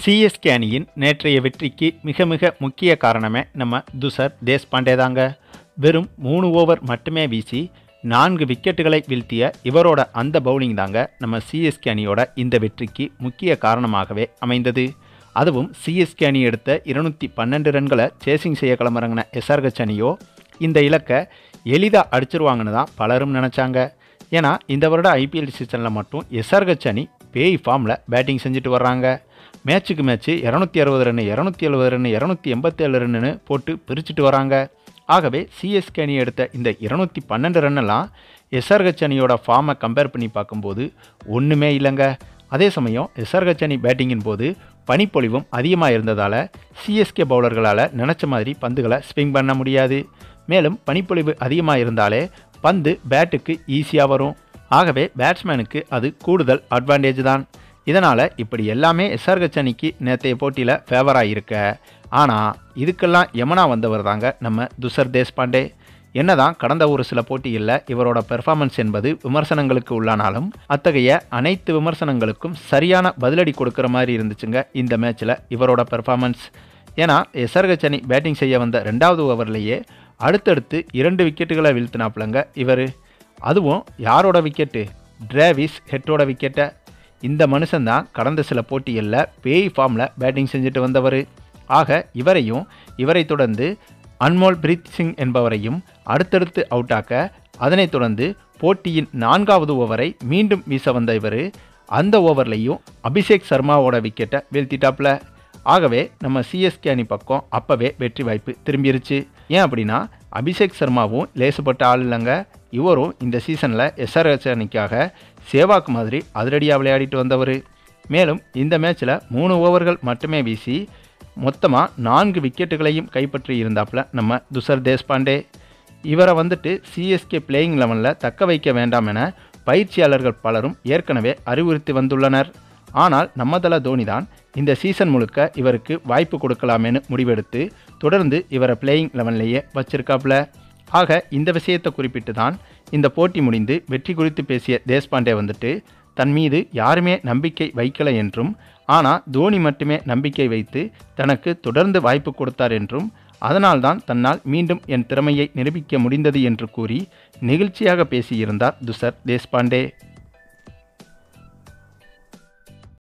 CSK அணியின் நேற்றைய வெற்றிக்கு மிக மிக முக்கிய காரணமே நம்ம துசர் தேஷ்பாண்டே தாங்க வெறும் மூணு ஓவர் மட்டுமே வீசி நான்கு விக்கெட்டுகளை வீழ்த்திய இவரோட அந்த பவுலிங் தாங்க நம்ம சிஎஸ்கே அணியோட இந்த வெற்றிக்கு முக்கிய காரணமாகவே அமைந்தது அதுவும் சிஎஸ்கே அணி எடுத்த இருநூற்றி பன்னெண்டு ரன்களை சேசிங் செய்ய கிளம்புறங்கின எஸ்ஆர்ஹெச் அணியோ இந்த இலக்கை எளிதாக அடிச்சிருவாங்கன்னு தான் பலரும் நினச்சாங்க ஏன்னா இந்த வருட ஐபிஎல் சீசனில் மட்டும் எஸ்ஆர்ஹெச் அணி பேய் ஃபார்மில் பேட்டிங் செஞ்சுட்டு வர்றாங்க மேட்ச்சுக்கு மேட்ச்சு இரநூத்தி அறுபது ரன் இரநூத்தி எழுபது ரன் இரநூத்தி எண்பத்தேழு ரன்னு போட்டு பிரிச்சுட்டு வராங்க ஆகவே சிஎஸ்கே அணி எடுத்த இந்த இருநூத்தி பன்னெண்டு ரன்னெல்லாம் எஸ்ஆர்ஹெச் அணியோட ஃபார்மை கம்பேர் பண்ணி பார்க்கும்போது ஒன்றுமே இல்லைங்க அதே சமயம் எஸ்ஆர்ஹெச் அணி பேட்டிங்கின் போது பனிப்பொழிவும் அதிகமாக இருந்ததால் சிஎஸ்கே பவுலர்களால் நினச்ச மாதிரி பந்துகளை ஸ்விங் பண்ண முடியாது மேலும் பனிப்பொழிவு அதிகமாக இருந்தாலே பந்து பேட்டுக்கு ஈஸியாக வரும் ஆகவே பேட்ஸ்மேனுக்கு அது கூடுதல் அட்வான்டேஜ் தான் இதனால் இப்படி எல்லாமே எஸ்ஆர்ஹெச் அணிக்கு நேற்றைய போட்டியில் ஃபேவராக இருக்க ஆனால் இதுக்கெல்லாம் யமுனா வந்தவர் தாங்க நம்ம துசர் தேஷ்பாண்டே என்னதான் கடந்த ஒரு சில போட்டிகளில் இவரோட பெர்ஃபார்மன்ஸ் என்பது விமர்சனங்களுக்கு உள்ளானாலும் அத்தகைய அனைத்து விமர்சனங்களுக்கும் சரியான பதிலடி கொடுக்குற மாதிரி இருந்துச்சுங்க இந்த மேட்ச்சில் இவரோட பெர்ஃபார்மன்ஸ் ஏன்னா எஸ்ஆர்ஹெச் அணி பேட்டிங் செய்ய வந்த ரெண்டாவது ஓவர்லேயே அடுத்தடுத்து இரண்டு விக்கெட்டுகளை வீழ்த்தினாப்புலங்க இவர் அதுவும் யாரோட விக்கெட்டு டிராவிஸ் ஹெட்டோட விக்கெட்டை இந்த மனுஷன்தான் கடந்த சில போட்டிகளில் பேய் ஃபார்மில் பேட்டிங் செஞ்சுட்டு வந்தவர் ஆக இவரையும் இவரை தொடர்ந்து அன்மோல் பிரீத் சிங் என்பவரையும் அடுத்தடுத்து அவுட் ஆக்க அதனைத் தொடர்ந்து போட்டியின் நான்காவது ஓவரை மீண்டும் வீச வந்த இவர் அந்த ஓவர்லையும் அபிஷேக் சர்மாவோட விக்கெட்டை வீழ்த்திட்டாப்ல ஆகவே நம்ம சிஎஸ்கே அணி பக்கம் அப்போவே வெற்றி வாய்ப்பு திரும்பிருச்சு ஏன் அப்படின்னா அபிஷேக் சர்மாவும் லேசுப்பட்ட ஆள் இல்லைங்க இவரும் இந்த சீசனில் எஸ்ஆர்ஹெச் அணிக்காக சேவாக் மாதிரி அதிரடியாக விளையாடிட்டு வந்தவர் மேலும் இந்த மேட்ச்சில் மூணு ஓவர்கள் மட்டுமே வீசி மொத்தமாக நான்கு விக்கெட்டுகளையும் கைப்பற்றி இருந்தாப்புல நம்ம துசர் தேஷ்பாண்டே இவரை வந்துட்டு சிஎஸ்கே பிளேயிங் லெவனில் தக்க வைக்க வேண்டாம் என பயிற்சியாளர்கள் பலரும் ஏற்கனவே அறிவுறுத்தி வந்துள்ளனர் ஆனால் நம்ம தல தோனி தான் இந்த சீசன் முழுக்க இவருக்கு வாய்ப்பு கொடுக்கலாமேன்னு முடிவெடுத்து தொடர்ந்து இவரை பிளேயிங் லெவன்லேயே வச்சிருக்காப்புல ஆக இந்த விஷயத்தை குறிப்பிட்டு தான் இந்த போட்டி முடிந்து வெற்றி குறித்து பேசிய தேஷ்பாண்டே வந்துட்டு தன் மீது யாருமே நம்பிக்கை வைக்கலை என்றும் ஆனால் தோனி மட்டுமே நம்பிக்கை வைத்து தனக்கு தொடர்ந்து வாய்ப்பு கொடுத்தார் என்றும் அதனால்தான் தன்னால் மீண்டும் என் திறமையை நிரூபிக்க முடிந்தது என்று கூறி நெகிழ்ச்சியாக பேசியிருந்தார் துசர் தேஷ்பாண்டே